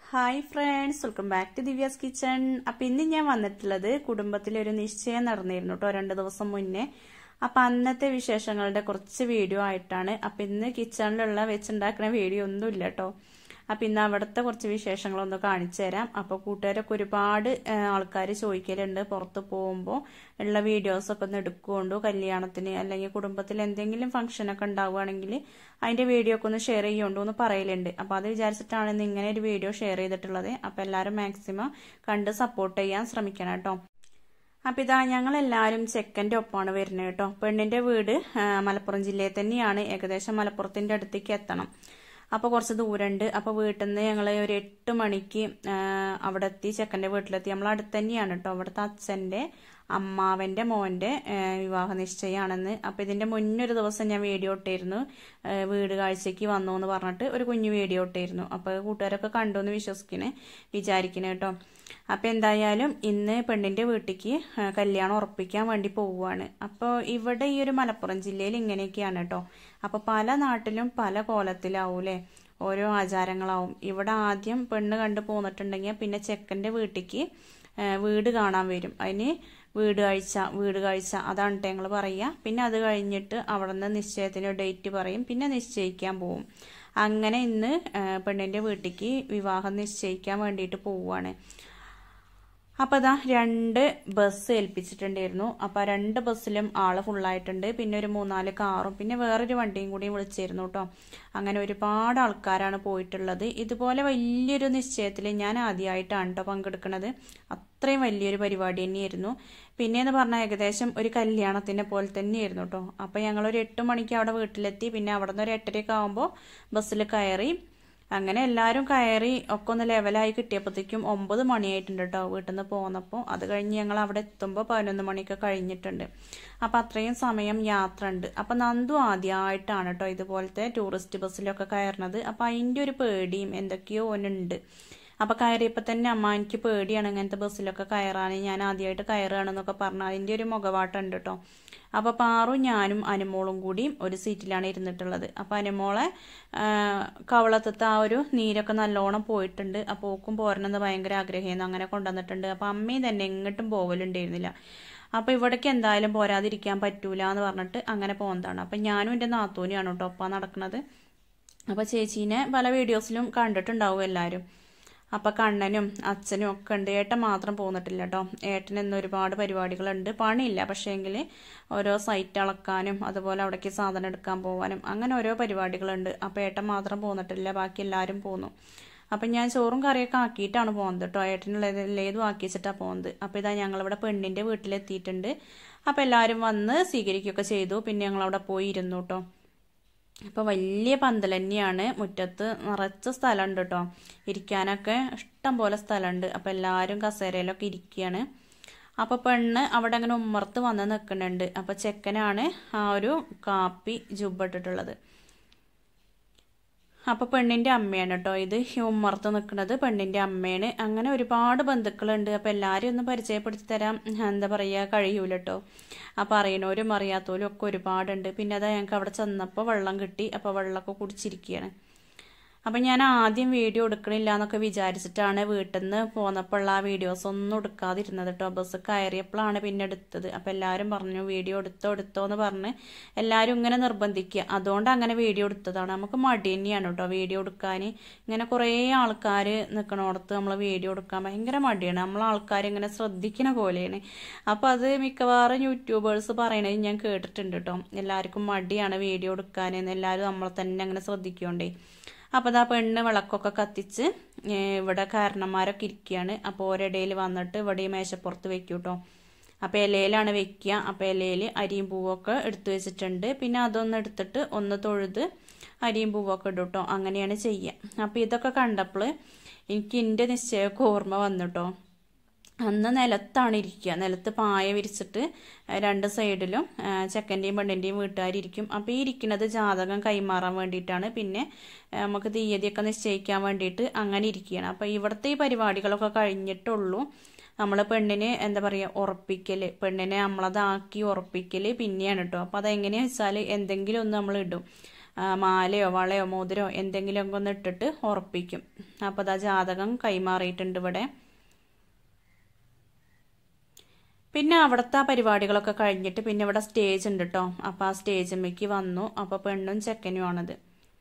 hi friends welcome back to Divya's kitchen appam ഇന്ന് ഞാൻ വന്നിട്ടുള്ളത് കുടുംബത്തിലൊരു നിശ്ചയം നടന്നിരുന്നു കേട്ടോ രണ്ട് ദിവസം മുന്നേ അപ്പം അന്നത്തെ വിശേഷങ്ങളുടെ കുറച്ച് വീഡിയോ ആയിട്ടാണ് അപ്പം ഇന്ന് കിച്ചണിലുള്ള വെച്ചുണ്ടാക്കുന്ന വീഡിയോ ഒന്നുമില്ല കേട്ടോ അപ്പം ഇന്ന് അവിടുത്തെ കുറച്ച് വിശേഷങ്ങളൊന്ന് കാണിച്ചു തരാം അപ്പോൾ കൂട്ടുകാരൊക്കെ ഒരുപാട് ആൾക്കാർ ചോദിക്കലുണ്ട് പുറത്ത് പോകുമ്പോൾ ഉള്ള വീഡിയോസൊക്കെ ഒന്ന് എടുക്കുകൊണ്ടു കല്യാണത്തിന് അല്ലെങ്കിൽ കുടുംബത്തിൽ എന്തെങ്കിലും ഫംഗ്ഷനൊക്കെ ഉണ്ടാവുകയാണെങ്കിൽ അതിൻ്റെ വീഡിയോ ഒക്കെ ഒന്ന് ഷെയർ ചെയ്യുകൊണ്ടു എന്ന് പറയലുണ്ട് അപ്പോൾ അത് വിചാരിച്ചിട്ടാണ് ഇന്ന് ഇങ്ങനെ ഒരു വീഡിയോ ഷെയർ ചെയ്തിട്ടുള്ളത് അപ്പോൾ എല്ലാവരും മാക്സിമം കണ്ട് സപ്പോർട്ട് ചെയ്യാൻ ശ്രമിക്കണം കേട്ടോ അപ്പം ഇതാ ഞങ്ങളെല്ലാവരും ചെക്കൻ്റെ ഒപ്പമാണ് വരുന്നത് കേട്ടോ പെണ്ണിൻ്റെ വീട് മലപ്പുറം ജില്ലയിൽ തന്നെയാണ് ഏകദേശം മലപ്പുറത്തിൻ്റെ അടുത്തേക്ക് എത്തണം അപ്പോൾ കുറച്ച് ദൂരമുണ്ട് അപ്പോൾ വീട്ടിൽ നിന്ന് ഞങ്ങൾ ഒരു എട്ട് മണിക്ക് അവിടെ എത്തി ചെക്കൻ്റെ വീട്ടിലെത്തി നമ്മൾ അടുത്ത് തന്നെയാണ് കേട്ടോ അവിടുത്തെ അച്ഛൻ്റെ അമ്മാവൻ്റെ മോൻ്റെ വിവാഹ നിശ്ചയമാണെന്ന് അപ്പോൾ ഇതിൻ്റെ മുന്നൊരു ദിവസം ഞാൻ വീഡിയോ ഇട്ടായിരുന്നു വീട് കാഴ്ചയ്ക്ക് വന്നു എന്ന് പറഞ്ഞിട്ട് ഒരു കുഞ്ഞു വീഡിയോ ഇട്ടായിരുന്നു അപ്പോൾ കൂട്ടുകാരൊക്കെ കണ്ടു എന്ന് വിശ്വസിക്കണേ വിചാരിക്കണേ കേട്ടോ അപ്പോൾ എന്തായാലും ഇന്ന് പെണ്ണിൻ്റെ വീട്ടിലേക്ക് കല്യാണം ഉറപ്പിക്കാൻ വേണ്ടി പോവുകയാണ് അപ്പോൾ ഇവിടെ ഈ ഒരു മലപ്പുറം ജില്ലയിൽ ഇങ്ങനെയൊക്കെയാണ് കേട്ടോ അപ്പോൾ പല നാട്ടിലും പല കോലത്തിലാവൂലേ ഓരോ ആചാരങ്ങളാവും ഇവിടെ ആദ്യം പെണ്ണ് കണ്ടു പോന്നിട്ടുണ്ടെങ്കിൽ പിന്നെ ചെക്കൻ്റെ വീട്ടിലേക്ക് വീട് കാണാൻ വരും അതിന് വീട് കാഴ്ച വീട് കാഴ്ച അതാണ് ഞങ്ങൾ പറയുക പിന്നെ അത് കഴിഞ്ഞിട്ട് അവിടെ നിന്ന് നിശ്ചയത്തിന് ഡേറ്റ് പറയും പിന്നെ നിശ്ചയിക്കാൻ പോവും അങ്ങനെ ഇന്ന് പെണ്ണിൻ്റെ വീട്ടിലേക്ക് വിവാഹം നിശ്ചയിക്കാൻ വേണ്ടിയിട്ട് പോവുകയാണ് അപ്പോൾ അതാ രണ്ട് ബസ് ഏൽപ്പിച്ചിട്ടുണ്ടായിരുന്നു അപ്പോൾ രണ്ട് ബസ്സിലും ആള് ഫുള്ളായിട്ടുണ്ട് പിന്നെ ഒരു മൂന്നാല് കാറും പിന്നെ വേറൊരു വണ്ടിയും കൂടി വിളിച്ചിരുന്നു കേട്ടോ അങ്ങനെ ഒരുപാട് ആൾക്കാരാണ് പോയിട്ടുള്ളത് ഇതുപോലെ വലിയൊരു നിശ്ചയത്തിൽ ഞാൻ ആദ്യമായിട്ടാണ് കേട്ടോ പങ്കെടുക്കുന്നത് അത്രയും വലിയൊരു പരിപാടി തന്നെയായിരുന്നു പിന്നെയെന്ന് പറഞ്ഞാൽ ഏകദേശം ഒരു കല്യാണത്തിനെ പോലെ തന്നെയായിരുന്നു കേട്ടോ അപ്പോൾ ഞങ്ങൾ ഒരു എട്ട് മണിക്ക് അവിടെ വീട്ടിലെത്തി പിന്നെ അവിടെ നിന്ന് ഒരു എട്ടരയൊക്കെ ആകുമ്പോൾ ബസ്സിൽ കയറി അങ്ങനെ എല്ലാവരും കയറി ഒക്കെ ഒന്ന് ലെവലായി കിട്ടിയപ്പോഴത്തേക്കും ഒമ്പത് മണിയായിട്ടുണ്ട് കേട്ടോ വീട്ടിൽ നിന്ന് പോന്നപ്പോൾ അത് കഴിഞ്ഞ് ഞങ്ങൾ അവിടെ എത്തുമ്പോൾ പതിനൊന്ന് മണിയൊക്കെ കഴിഞ്ഞിട്ടുണ്ട് അപ്പം അത്രയും സമയം യാത്ര ഉണ്ട് അപ്പം നന്ദു ആദ്യമായിട്ടാണ് കേട്ടോ ഇതുപോലത്തെ ടൂറിസ്റ്റ് ബസ്സിലൊക്കെ കയറുന്നത് അപ്പം അതിൻ്റെ ഒരു പേടിയും എന്തൊക്കെയോ ഒന്നുണ്ട് അപ്പോൾ കയറിയപ്പോൾ തന്നെ അമ്മ എനിക്ക് പേടിയാണ് ഇങ്ങനത്തെ ബസ്സിലൊക്കെ കയറാൻ ഞാൻ ആദ്യമായിട്ട് കയറുകയാണെന്നൊക്കെ പറഞ്ഞു അതിൻ്റെ ഒരു മുഖവാട്ടുണ്ട് കേട്ടോ അപ്പോൾ പാറും ഞാനും അനുമോളും കൂടി ഒരു സീറ്റിലാണ് ഇരുന്നിട്ടുള്ളത് അപ്പോൾ അനുമോളെ കവളത്തത്തെ ആ ഒരു നീരൊക്കെ നല്ലോണം പോയിട്ടുണ്ട് അപ്പോൾ ഓക്കും പോരണമെന്ന് ഭയങ്കര ആഗ്രഹമായിരുന്നു അങ്ങനെ കൊണ്ടുവന്നിട്ടുണ്ട് അപ്പോൾ അമ്മയും തന്നെ എങ്ങോട്ടും പോകലുണ്ടായിരുന്നില്ല അപ്പോൾ ഇവിടേക്ക് എന്തായാലും പോരാതിരിക്കാൻ പറ്റൂല എന്ന് പറഞ്ഞിട്ട് അങ്ങനെ പോകുന്നതാണ് അപ്പം ഞാനും എൻ്റെ നാത്തൂനെയാണ് കേട്ടോ ഒപ്പം നടക്കുന്നത് അപ്പോൾ ചേച്ചീനെ പല വീഡിയോസിലും കണ്ടിട്ടുണ്ടാവും എല്ലാവരും അപ്പം കണ്ണനും അച്ഛനും ഒക്കെ ഉണ്ട് ഏട്ടൻ മാത്രം പോന്നിട്ടില്ല കേട്ടോ ഏട്ടന് ഇന്ന് ഒരുപാട് പരിപാടികളുണ്ട് പണിയില്ല പക്ഷേങ്കിൽ ഓരോ സൈറ്റ് അളക്കാനും അതുപോലെ അവിടേക്ക് സാധനം എടുക്കാൻ പോകാനും അങ്ങനെ ഓരോ പരിപാടികളുണ്ട് അപ്പോൾ ഏട്ടൻ മാത്രം പോന്നിട്ടില്ല ബാക്കി എല്ലാവരും പോന്നു അപ്പം ഞാൻ ചോറും കറിയൊക്കെ ആക്കിയിട്ടാണ് പോകുന്നത് കേട്ടോ ഏട്ടനുള്ളതിലേതും ആക്കി വെച്ചിട്ടാണ് പോകുന്നത് അപ്പോൾ ഇതാ ഞങ്ങളിവിടെ പെണ്ണിൻ്റെ വീട്ടിലെത്തിയിട്ടുണ്ട് അപ്പോൾ എല്ലാവരും വന്ന് സ്വീകരിക്കുകയൊക്കെ ചെയ്തു പിന്നെ ഞങ്ങളവിടെ പോയി ഇരുന്നു കേട്ടോ അപ്പോൾ വലിയ പന്തൽ തന്നെയാണ് മുറ്റത്ത് നിറച്ച സ്ഥലമുണ്ട് കേട്ടോ ഇരിക്കാനൊക്കെ ഇഷ്ടം പോലെ സ്ഥലമുണ്ട് അപ്പോൾ എല്ലാവരും കസേരയിലൊക്കെ ഇരിക്കുകയാണ് അപ്പോൾ പെണ്ണ് അവിടെ അങ്ങനെ ഉമ്മർത്ത് വന്ന് നിൽക്കുന്നുണ്ട് അപ്പോൾ ചെക്കനാണ് ആ ഒരു കാപ്പി ജുബിട്ടിട്ടുള്ളത് അപ്പോൾ പെണ്ണിൻ്റെ അമ്മയാണ് കേട്ടോ ഇത് ഉമ്മർത്ത് നിൽക്കുന്നത് പെണ്ണിൻ്റെ അമ്മയാണ് അങ്ങനെ ഒരുപാട് ബന്ധുക്കളുണ്ട് അപ്പോൾ എല്ലാവരും ഒന്ന് പരിചയപ്പെടുത്തി തരാം എന്താ പറയുക കഴിയൂല കേട്ടോ അപ്പോൾ അറിയണവരും അറിയാത്തവരും ഒക്കെ ഒരുപാടുണ്ട് പിന്നെ അത് ഞങ്ങൾക്ക് അവിടെ ചെന്നപ്പോൾ വെള്ളം കിട്ടി അപ്പോൾ വെള്ളമൊക്കെ കുടിച്ചിരിക്കുകയാണ് അപ്പം ഞാൻ ആദ്യം വീഡിയോ എടുക്കണില്ല എന്നൊക്കെ വിചാരിച്ചിട്ടാണ് വീട്ടിൽ നിന്ന് പോന്നപ്പോഴുള്ള ആ വീഡിയോസ് ഒന്നും എടുക്കാതിരുന്നത് കേട്ടോ ബസ് കയറിയപ്പോഴാണ് പിന്നെ എടുത്തത് അപ്പം എല്ലാവരും പറഞ്ഞു വീഡിയോ എടുത്തോ എടുത്തോ എന്ന് പറഞ്ഞ് എല്ലാവരും ഇങ്ങനെ നിർബന്ധിക്കുക അതുകൊണ്ട് അങ്ങനെ വീഡിയോ എടുത്തതാണ് നമുക്ക് മടി തന്നെയാണ് കേട്ടോ വീഡിയോ എടുക്കാൻ ഇങ്ങനെ കുറേ ആൾക്കാർ നിൽക്കണോടത്ത് നമ്മൾ വീഡിയോ എടുക്കാൻ ഭയങ്കര മടിയാണ് നമ്മൾ ആൾക്കാർ ഇങ്ങനെ ശ്രദ്ധിക്കണ പോലെയാണ് അപ്പോൾ അത് മിക്കവാറും യൂട്യൂബേഴ്സ് പറയണത് ഞാൻ കേട്ടിട്ടുണ്ട് കേട്ടോ എല്ലാവർക്കും മടിയാണ് വീഡിയോ എടുക്കാൻ എല്ലാവരും നമ്മളെ തന്നെ അങ്ങനെ ശ്രദ്ധിക്കണ്ടേ അപ്പോൾ ഇതാ പെണ്ണ് വിളക്കൊക്കെ കത്തിച്ച് ഇവിടെ കാരണന്മാരൊക്കെ ഇരിക്കുകയാണ് അപ്പോൾ ഒരിടയിൽ വന്നിട്ട് ഇവിടെ മേശപ്പുറത്ത് വെക്കും കേട്ടോ അപ്പോൾ ഇലയിലാണ് വെക്കുക അപ്പോൾ ഇലയിൽ അരിയും പൂവൊക്കെ എടുത്തു വെച്ചിട്ടുണ്ട് പിന്നെ അതൊന്ന് എടുത്തിട്ട് ഒന്ന് തൊഴുത് അരിയും പൂവൊക്കെ ഇടും കേട്ടോ അങ്ങനെയാണ് ചെയ്യുക അപ്പോൾ ഇതൊക്കെ കണ്ടപ്പോൾ എനിക്ക് എൻ്റെ നിശ്ചയമൊക്കെ ഓർമ്മ വന്നു കേട്ടോ അന്ന് നിലത്താണ് ഇരിക്കുക നിലത്ത് പായ വിരിച്ചിട്ട് രണ്ട് സൈഡിലും ചെക്കൻ്റെയും പെണ്ണിൻ്റെയും വീട്ടുകാരിയിരിക്കും അപ്പോൾ ഈ ഇരിക്കുന്നത് ജാതകം കൈമാറാൻ വേണ്ടിയിട്ടാണ് പിന്നെ നമുക്ക് തീയതിയൊക്കെ നിശ്ചയിക്കാൻ വേണ്ടിയിട്ട് അങ്ങനെ ഇരിക്കുകയാണ് അപ്പോൾ ഇവിടുത്തെ ഈ പരിപാടികളൊക്കെ കഴിഞ്ഞിട്ടുള്ളൂ നമ്മൾ പെണ്ണിനെ എന്താ പറയുക ഉറപ്പിക്കൽ പെണ്ണിനെ നമ്മളതാക്കി ഉറപ്പിക്കൽ പിന്നെയാണ് കേട്ടോ അപ്പോൾ അതെങ്ങനെയാണെന്ന് വെച്ചാൽ എന്തെങ്കിലും ഒന്ന് നമ്മൾ ഇടും മാലയോ വളയോ മോതിരോ എന്തെങ്കിലുമൊക്കെ ഒന്ന് ഇട്ടിട്ട് ഉറപ്പിക്കും അപ്പോൾ അതാ ജാതകം കൈമാറിയിട്ടുണ്ട് ഇവിടെ പിന്നെ അവിടുത്തെ പരിപാടികളൊക്കെ കഴിഞ്ഞിട്ട് പിന്നെ ഇവിടെ സ്റ്റേജ് ഉണ്ട് കേട്ടോ അപ്പോൾ ആ സ്റ്റേജിലേക്ക് വന്നു അപ്പോൾ പെണ്ണും ചെക്കനുമാണത്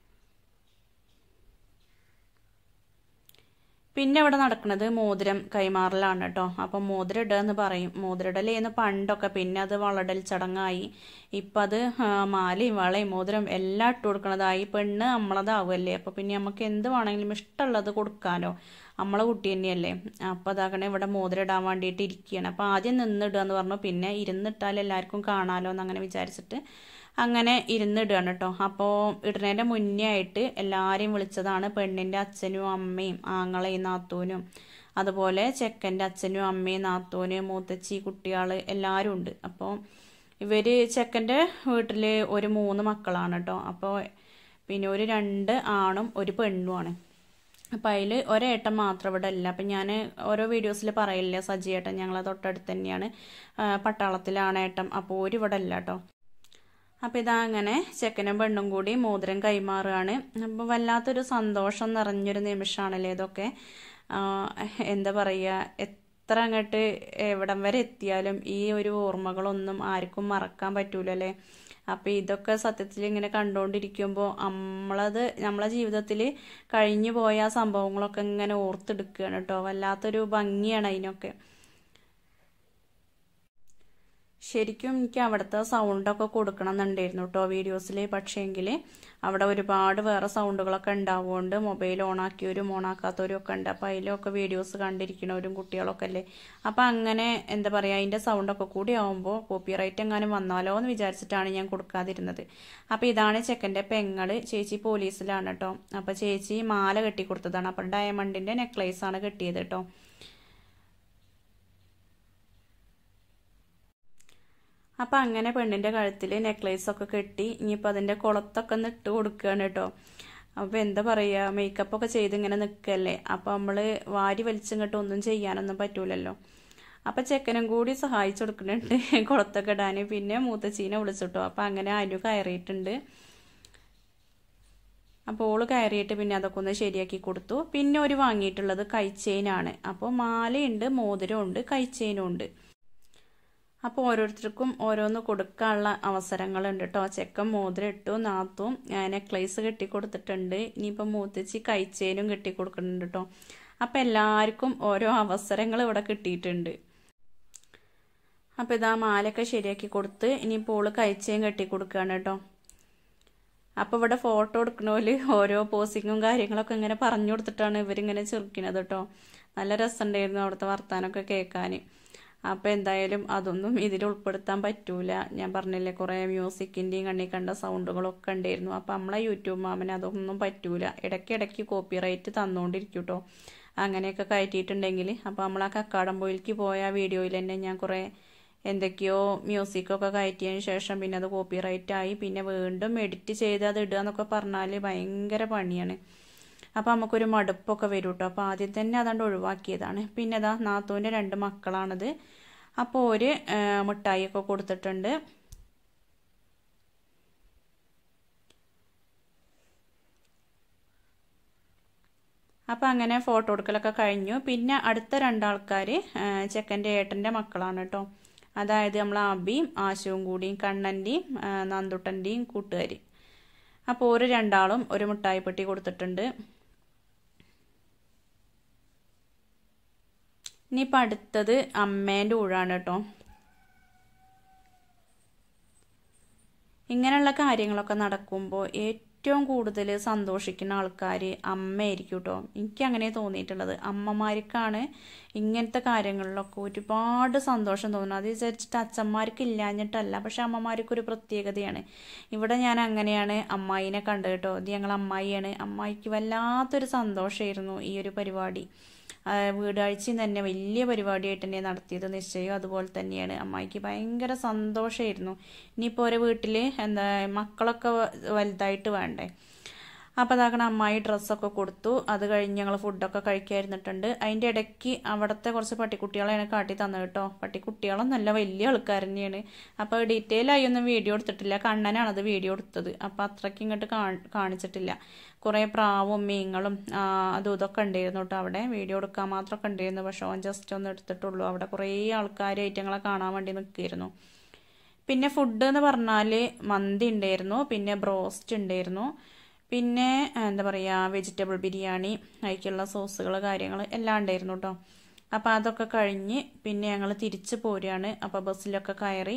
പിന്നെ ഇവിടെ നടക്കുന്നത് മോതിരം കൈമാറലാണ് കേട്ടോ അപ്പം മോതിരം ഇടുക എന്ന് പറയും മോതിരിടലേന്ന് പണ്ടൊക്കെ പിന്നെ അത് വളടൽ ചടങ്ങായി ഇപ്പം അത് മാലയും വളയും മോതിരം എല്ലാം ഇട്ട് കൊടുക്കണതായി പെണ്ണ് നമ്മളതാവുമല്ലേ അപ്പോൾ പിന്നെ നമുക്ക് എന്ത് വേണമെങ്കിലും ഇഷ്ടമുള്ളത് കൊടുക്കാനോ നമ്മളെ കുട്ടി തന്നെയല്ലേ അപ്പോൾ അതാകണേ ഇവിടെ മോതിരം ഇടാൻ വേണ്ടിയിട്ട് ഇരിക്കുകയാണ് അപ്പോൾ ആദ്യം നിന്നിടുക എന്ന് പറഞ്ഞു പിന്നെ ഇരുന്നിട്ടാൽ എല്ലാവർക്കും കാണാലോ എന്ന് അങ്ങനെ വിചാരിച്ചിട്ട് അങ്ങനെ ഇരുന്നിടുകയാണ് കേട്ടോ അപ്പോൾ ഇടുന്നതിൻ്റെ മുന്നേ ആയിട്ട് എല്ലാവരെയും വിളിച്ചതാണ് പെണ്ണിൻ്റെ അച്ഛനും അമ്മയും ആങ്ങളെയും നാത്തൂനും അതുപോലെ ചെക്കൻ്റെ അച്ഛനും അമ്മയും നാത്തൂന് മൂത്തച്ചി കുട്ടികൾ എല്ലാവരും ഉണ്ട് അപ്പോൾ ഇവർ ചെക്കൻ്റെ വീട്ടിൽ ഒരു മൂന്ന് മക്കളാണ് കേട്ടോ അപ്പോൾ പിന്നെ ഒരു രണ്ട് ആണും ഒരു പെണ്ണുമാണ് അപ്പോൾ അതിൽ ഒരേട്ടൻ മാത്രം ഇവിടെ ഇല്ല അപ്പം ഞാൻ ഓരോ വീഡിയോസിൽ പറയില്ല സജിയേട്ടൻ ഞങ്ങളെ തൊട്ടടുത്ത് തന്നെയാണ് പട്ടാളത്തിലാണ് ഏട്ടൻ അപ്പോൾ ഒരു ഇവിടെ ഇല്ല കേട്ടോ അപ്പോൾ ഇതാ അങ്ങനെ ചെക്കനും പെണ്ണും കൂടി മോതിരം കൈമാറുകയാണ് അപ്പോൾ വല്ലാത്തൊരു സന്തോഷം നിറഞ്ഞൊരു നിമിഷമാണല്ലേ ഇതൊക്കെ എന്താ പറയുക എത്ര അങ്ങോട്ട് എവിടം വരെ എത്തിയാലും ഈ ഒരു ഓർമ്മകളൊന്നും ആർക്കും മറക്കാൻ പറ്റൂലല്ലേ അപ്പോൾ ഇതൊക്കെ സത്യത്തിൽ ഇങ്ങനെ കണ്ടുകൊണ്ടിരിക്കുമ്പോൾ നമ്മളത് നമ്മളെ ജീവിതത്തിൽ കഴിഞ്ഞു പോയ ആ സംഭവങ്ങളൊക്കെ ഇങ്ങനെ ഓർത്തെടുക്കുകയാണ് കേട്ടോ വല്ലാത്തൊരു ഭംഗിയാണ് അതിനൊക്കെ ശരിക്കും എനിക്ക് അവിടുത്തെ സൗണ്ടൊക്കെ കൊടുക്കണം എന്നുണ്ടായിരുന്നു കേട്ടോ വീഡിയോസിൽ പക്ഷേങ്കിൽ അവിടെ ഒരുപാട് വേറെ സൗണ്ടുകളൊക്കെ ഉണ്ടാവുകൊണ്ട് മൊബൈൽ ഓണാക്കിയവരും ഓണാക്കാത്തവരും ഒക്കെ ഉണ്ട് അപ്പോൾ അതിലൊക്കെ വീഡിയോസ് കണ്ടിരിക്കണവരും കുട്ടികളൊക്കെ അല്ലേ അപ്പോൾ അങ്ങനെ എന്താ പറയുക അതിൻ്റെ സൗണ്ടൊക്കെ കൂടി ആവുമ്പോൾ കോപ്പിറൈറ്റ് എങ്ങാനും വന്നാലോ എന്ന് വിചാരിച്ചിട്ടാണ് ഞാൻ കൊടുക്കാതിരുന്നത് അപ്പോൾ ഇതാണ് ചെക്കൻ്റെ പെങ്ങൾ ചേച്ചി പോലീസിലാണ് കേട്ടോ അപ്പോൾ ചേച്ചി മാല കെട്ടി കൊടുത്തതാണ് അപ്പോൾ ഡയമണ്ടിൻ്റെ നെക്ലേസ് ആണ് കെട്ടിയത് കേട്ടോ അപ്പം അങ്ങനെ പെണ്ണിൻ്റെ കഴുത്തിൽ നെക്ലേസൊക്കെ കെട്ടി ഇനിയിപ്പോൾ അതിൻ്റെ കുളത്തൊക്കെ ഒന്ന് ഇട്ട് കൊടുക്കുകയാണ് കേട്ടോ അപ്പോൾ എന്താ പറയുക മേക്കപ്പൊക്കെ ചെയ്ത് ഇങ്ങനെ നിൽക്കല്ലേ അപ്പോൾ നമ്മൾ വാരി വലിച്ചിങ്ങോട്ട് ഒന്നും ചെയ്യാനൊന്നും പറ്റൂലല്ലോ അപ്പം ചെക്കനും കൂടി സഹായിച്ചു കൊടുക്കുന്നുണ്ട് കുളത്തൊക്കെ ഇടാൻ പിന്നെ മൂത്തച്ചീനെ വിളിച്ചിട്ടോ അപ്പം അങ്ങനെ അനു കയറിയിട്ടുണ്ട് അപ്പോൾ ഓള് കയറിയിട്ട് പിന്നെ അതൊക്കെ ഒന്ന് ശരിയാക്കി കൊടുത്തു പിന്നെ ഒരു വാങ്ങിയിട്ടുള്ളത് കൈച്ചെയിനാണ് അപ്പോൾ മാലയുണ്ട് മോതിരമുണ്ട് കൈച്ചെയിനും ഉണ്ട് അപ്പോൾ ഓരോരുത്തർക്കും ഓരോന്ന് കൊടുക്കാനുള്ള അവസരങ്ങളുണ്ട് കേട്ടോ ചെക്കൻ മോതിരം ഇട്ടു നാത്തും നെക്ലേസ് കെട്ടി കൊടുത്തിട്ടുണ്ട് ഇനിയിപ്പോൾ മൂത്തച്ചി കൈച്ചേനും കെട്ടി കൊടുക്കുന്നുണ്ട് കേട്ടോ അപ്പോൾ എല്ലാവർക്കും ഓരോ അവസരങ്ങൾ ഇവിടെ കിട്ടിയിട്ടുണ്ട് അപ്പോൾ ഇതാ മാലയൊക്കെ ശരിയാക്കി കൊടുത്ത് ഇനിയിപ്പോൾ ഓള് കൈച്ചേയും കെട്ടി കൊടുക്കുകയാണ് കേട്ടോ അപ്പോൾ ഇവിടെ ഫോട്ടോ എടുക്കണോല് ഓരോ പോസിങ്ങും കാര്യങ്ങളൊക്കെ ഇങ്ങനെ പറഞ്ഞു കൊടുത്തിട്ടാണ് ഇവരിങ്ങനെ ചെറുക്കണത് കേട്ടോ നല്ല രസമുണ്ടായിരുന്നു അവിടുത്തെ വർത്താനമൊക്കെ കേൾക്കാൻ അപ്പോൾ എന്തായാലും അതൊന്നും ഇതിൽ ഉൾപ്പെടുത്താൻ പറ്റൂല ഞാൻ പറഞ്ഞില്ലേ കുറേ മ്യൂസിക്കിൻ്റെയും കണ്ണി കണ്ട സൗണ്ടുകളൊക്കെ ഉണ്ടായിരുന്നു അപ്പോൾ നമ്മളെ യൂട്യൂബ് മാമന് അതൊന്നും പറ്റൂല ഇടയ്ക്കിടയ്ക്ക് കോപ്പിറൈറ്റ് തന്നുകൊണ്ടിരിക്കും കേട്ടോ അങ്ങനെയൊക്കെ കയറ്റിയിട്ടുണ്ടെങ്കിൽ അപ്പോൾ നമ്മൾ ആ കക്കാടംപോയിലേക്ക് പോയ വീഡിയോയിൽ തന്നെ ഞാൻ കുറേ എന്തൊക്കെയോ മ്യൂസിക്കൊക്കെ കയറ്റിയതിന് ശേഷം പിന്നെ അത് കോപ്പിറൈറ്റ് ആയി പിന്നെ വീണ്ടും എഡിറ്റ് ചെയ്ത് അത് ഇടുക എന്നൊക്കെ പറഞ്ഞാൽ ഭയങ്കര പണിയാണ് അപ്പോൾ നമുക്കൊരു മടുപ്പൊക്കെ വരും കേട്ടോ അപ്പോൾ ആദ്യം തന്നെ അതാണ്ട് ഒഴിവാക്കിയതാണ് പിന്നെ അതാ നാത്തൂൻ്റെ രണ്ട് മക്കളാണത് അപ്പോൾ ഒരു മിഠായിയൊക്കെ കൊടുത്തിട്ടുണ്ട് അപ്പോൾ അങ്ങനെ ഫോട്ടോ എടുക്കലൊക്കെ കഴിഞ്ഞു പിന്നെ അടുത്ത രണ്ടാൾക്കാർ ചെക്കൻ്റെ ഏട്ടൻ്റെ മക്കളാണ് കേട്ടോ അതായത് നമ്മൾ അബിയും ആശുവും കൂടിയും കണ്ണൻ്റെയും നന്ദുട്ടൻ്റെയും കൂട്ടുകാർ അപ്പോൾ ഒരു രണ്ടാളും ഒരു മിഠായി പെട്ടി കൊടുത്തിട്ടുണ്ട് ഇനിയിപ്പോൾ അടുത്തത് അമ്മേൻ്റെ ഊഴാണ് കേട്ടോ ഇങ്ങനെയുള്ള കാര്യങ്ങളൊക്കെ നടക്കുമ്പോൾ ഏറ്റവും കൂടുതൽ സന്തോഷിക്കുന്ന ആൾക്കാർ അമ്മയായിരിക്കും കേട്ടോ എനിക്ക് അങ്ങനെ തോന്നിയിട്ടുള്ളത് അമ്മമാർക്കാണ് ഇങ്ങനത്തെ കാര്യങ്ങളിലൊക്കെ ഒരുപാട് സന്തോഷം തോന്നുന്നത് അത് വിചാരിച്ചിട്ട് അച്ഛന്മാർക്ക് ഇല്ലാഞ്ഞിട്ടല്ല പക്ഷെ അമ്മമാർക്ക് ഒരു പ്രത്യേകതയാണ് ഇവിടെ ഞാൻ അങ്ങനെയാണ് അമ്മായിനെ കണ്ടത് കേട്ടോ ഇത് ഞങ്ങൾ അമ്മായിയാണ് അമ്മായിക്ക് വല്ലാത്തൊരു സന്തോഷമായിരുന്നു ഈ ഒരു പരിപാടി വീടാഴ്ചയും തന്നെ വലിയ പരിപാടിയായിട്ട് തന്നെ നടത്തിയത് നിശ്ചയം അതുപോലെ തന്നെയാണ് അമ്മായിക്ക് ഭയങ്കര സന്തോഷമായിരുന്നു ഇനിയിപ്പോൾ ഒരു വീട്ടിൽ എന്താ മക്കളൊക്കെ വലുതായിട്ട് വേണ്ടേ അപ്പോൾ അതാക്കണ അമ്മായി ഡ്രസ്സൊക്കെ കൊടുത്തു അത് കഴിഞ്ഞ് ഞങ്ങൾ ഫുഡൊക്കെ കഴിക്കാതിരുന്നിട്ടുണ്ട് അതിൻ്റെ ഇടയ്ക്ക് അവിടുത്തെ കുറച്ച് പട്ടിക്കുട്ടികളെയാണ് കാട്ടി തന്നത് കേട്ടോ പട്ടിക്കുട്ടികളൊന്നല്ല വലിയ ആൾക്കാർ തന്നെയാണ് അപ്പോൾ ഡീറ്റെയിൽ ആയി ഒന്നും വീഡിയോ എടുത്തിട്ടില്ല കണ്ണനാണ് അത് വീഡിയോ എടുത്തത് അപ്പോൾ അത്രയ്ക്ക് ഇങ്ങോട്ട് കാണിച്ചിട്ടില്ല കുറേ പ്രാവും മീങ്ങളും അതും ഇതൊക്കെ ഉണ്ടായിരുന്നു കേട്ടോ അവിടെ വീഡിയോ എടുക്കാൻ മാത്രമൊക്കെ ഉണ്ടായിരുന്നു പക്ഷെ ഓൻ ജസ്റ്റ് ഒന്ന് എടുത്തിട്ടുള്ളൂ അവിടെ കുറേ ആൾക്കാർ ഐറ്റങ്ങളെ കാണാൻ വേണ്ടി നിൽക്കുകയായിരുന്നു പിന്നെ ഫുഡ് എന്ന് പറഞ്ഞാൽ മന്തി ഉണ്ടായിരുന്നു പിന്നെ ബ്രോസ്റ്റ് ഉണ്ടായിരുന്നു പിന്നെ എന്താ പറയുക വെജിറ്റബിൾ ബിരിയാണി അതിലേക്കുള്ള സോസുകൾ കാര്യങ്ങൾ എല്ലാം ഉണ്ടായിരുന്നു കേട്ടോ അപ്പോൾ അതൊക്കെ കഴിഞ്ഞ് പിന്നെ ഞങ്ങൾ തിരിച്ച് പോരുകയാണ് അപ്പോൾ ബസ്സിലൊക്കെ കയറി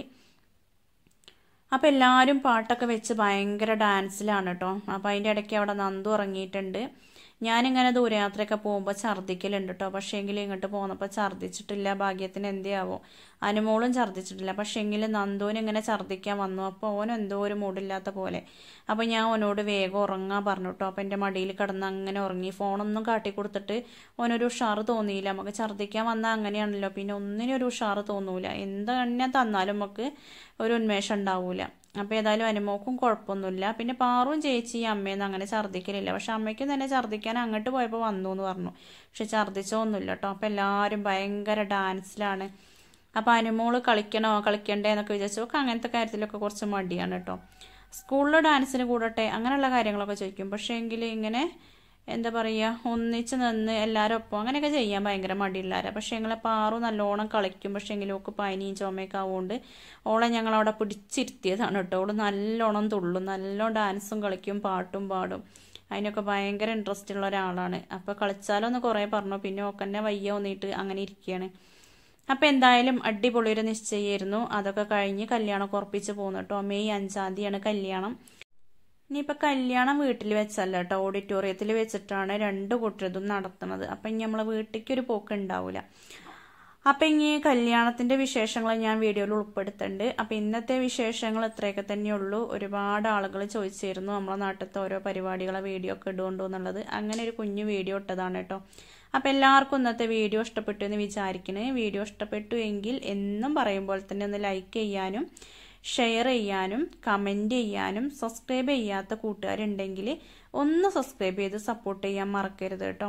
അപ്പോൾ എല്ലാവരും പാട്ടൊക്കെ വെച്ച് ഭയങ്കര ഡാൻസിലാണ് കേട്ടോ അപ്പോൾ അതിൻ്റെ ഇടയ്ക്ക് അവിടെ നന്ദു ഇറങ്ങിയിട്ടുണ്ട് ഞാനിങ്ങനെ ദൂരയാത്രയൊക്കെ പോകുമ്പോൾ ഛർദ്ദിക്കലുണ്ട് കേട്ടോ പക്ഷേ എങ്കിൽ ഇങ്ങോട്ട് പോന്നപ്പോൾ ഛർദ്ദിച്ചിട്ടില്ല ഭാഗ്യത്തിന് എന്തേയാവോ അനുമോളും ഛർദ്ദിച്ചിട്ടില്ല പക്ഷേ എങ്കിൽ നന്ദുവിന് ഇങ്ങനെ ഛർദ്ദിക്കാൻ വന്നു അപ്പോൾ ഓൻ എന്തോ ഒരു മൂടില്ലാത്ത പോലെ അപ്പോൾ ഞാൻ ഓനോട് വേഗം ഉറങ്ങാൻ പറഞ്ഞു കേട്ടോ അപ്പോൾ എൻ്റെ മടിയിൽ കിടന്ന് അങ്ങനെ ഉറങ്ങി ഫോണൊന്നും കാട്ടി കൊടുത്തിട്ട് ഓനൊരു ഉഷാറ് തോന്നിയില്ല നമുക്ക് ഛർദ്ദിക്കാൻ വന്നാൽ അങ്ങനെയാണല്ലോ പിന്നെ ഒന്നിനും ഒരു ഉഷാറ് തോന്നൂല എന്ത് തന്നെ തന്നാലും നമുക്ക് ഒരു ഉന്മേഷം ഉണ്ടാവൂല അപ്പോൾ ഏതായാലും അനുമോക്കും കുഴപ്പമൊന്നുമില്ല പിന്നെ പാറും ചേച്ചി അമ്മയൊന്നും അങ്ങനെ ഛർദ്ദിക്കലില്ല പക്ഷെ അമ്മയ്ക്കും തന്നെ ഛർദ്ദിക്കാൻ അങ്ങോട്ട് പോയപ്പോൾ വന്നു എന്ന് പറഞ്ഞു പക്ഷെ ഛർദ്ദിച്ചൊന്നുമില്ല കേട്ടോ അപ്പോൾ എല്ലാവരും ഭയങ്കര ഡാൻസിലാണ് അപ്പോൾ അനുമോള് കളിക്കണോ കളിക്കണ്ടേ എന്നൊക്കെ വിചാരിച്ചു ഒക്കെ അങ്ങനത്തെ കാര്യത്തിലൊക്കെ കുറച്ച് മടിയാണ് കേട്ടോ സ്കൂളിൽ ഡാൻസിന് കൂടട്ടെ അങ്ങനെയുള്ള കാര്യങ്ങളൊക്കെ ചോദിക്കും പക്ഷേ എങ്കിൽ ഇങ്ങനെ എന്താ പറയുക ഒന്നിച്ച് നിന്ന് എല്ലാവരും ഒപ്പം അങ്ങനെയൊക്കെ ചെയ്യാൻ ഭയങ്കര മടിയില്ലാരാ പക്ഷേ ഞങ്ങളെ പാറു നല്ലോണം കളിക്കും പക്ഷേ എങ്കിലും ഓക്ക് പനിയും ചുമയൊക്കെ ആവുകൊണ്ട് ഓളെ ഞങ്ങളവിടെ പിടിച്ചിരുത്തിയതാണ് കേട്ടോ ഓള് നല്ലോണം തുള്ളും നല്ലോണം ഡാൻസും കളിക്കും പാട്ടും പാടും അതിനൊക്കെ ഭയങ്കര ഇൻട്രസ്റ്റ് ഉള്ള ഒരാളാണ് അപ്പോൾ കളിച്ചാലൊന്ന് കുറേ പറഞ്ഞു പിന്നെ ഓക്കന്നെ വയ്യ ഒന്നിട്ട് അങ്ങനെ ഇരിക്കുകയാണ് അപ്പം എന്തായാലും അടിപൊളി ഒരു നിശ്ചയമായിരുന്നു അതൊക്കെ കഴിഞ്ഞ് കല്യാണം ഉറപ്പിച്ച് പോകുന്നു കേട്ടോ മെയ് അഞ്ചാം തീയതിയാണ് കല്യാണം ഇനിയിപ്പോൾ കല്യാണം വീട്ടിൽ വെച്ചല്ല കേട്ടോ ഓഡിറ്റോറിയത്തിൽ വെച്ചിട്ടാണ് രണ്ട് കൂട്ടരതും നടത്തുന്നത് അപ്പം ഇനി നമ്മളെ വീട്ടിലേക്ക് ഒരു പോക്ക് ഉണ്ടാവില്ല അപ്പം ഇനി കല്യാണത്തിൻ്റെ വിശേഷങ്ങൾ ഞാൻ വീഡിയോയിൽ ഉൾപ്പെടുത്തുന്നുണ്ട് അപ്പം ഇന്നത്തെ വിശേഷങ്ങൾ ഇത്രയൊക്കെ തന്നെയുള്ളൂ ഒരുപാട് ആളുകൾ ചോദിച്ചിരുന്നു നമ്മളെ നാട്ടിലത്തെ ഓരോ പരിപാടികളെ വീഡിയോ ഒക്കെ ഇടുകൊണ്ടു എന്നുള്ളത് അങ്ങനെ ഒരു കുഞ്ഞു വീഡിയോ ഇട്ടതാണ് കേട്ടോ അപ്പം എല്ലാവർക്കും ഇന്നത്തെ വീഡിയോ ഇഷ്ടപ്പെട്ടു എന്ന് വിചാരിക്കണേ വീഡിയോ ഇഷ്ടപ്പെട്ടു എങ്കിൽ എന്നും പറയുമ്പോൾ തന്നെ ഒന്ന് ലൈക്ക് ചെയ്യാനും ഷെയർ ചെയ്യാനും കമൻറ്റ് ചെയ്യാനും സബ്സ്ക്രൈബ് ചെയ്യാത്ത കൂട്ടുകാരുണ്ടെങ്കിൽ ഒന്ന് സബ്സ്ക്രൈബ് ചെയ്ത് സപ്പോർട്ട് ചെയ്യാൻ മറക്കരുത് കേട്ടോ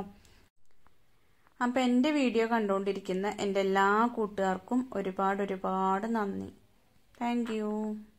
അപ്പം എൻ്റെ വീഡിയോ കണ്ടുകൊണ്ടിരിക്കുന്ന എൻ്റെ എല്ലാ കൂട്ടുകാർക്കും ഒരുപാട് ഒരുപാട് നന്ദി താങ്ക്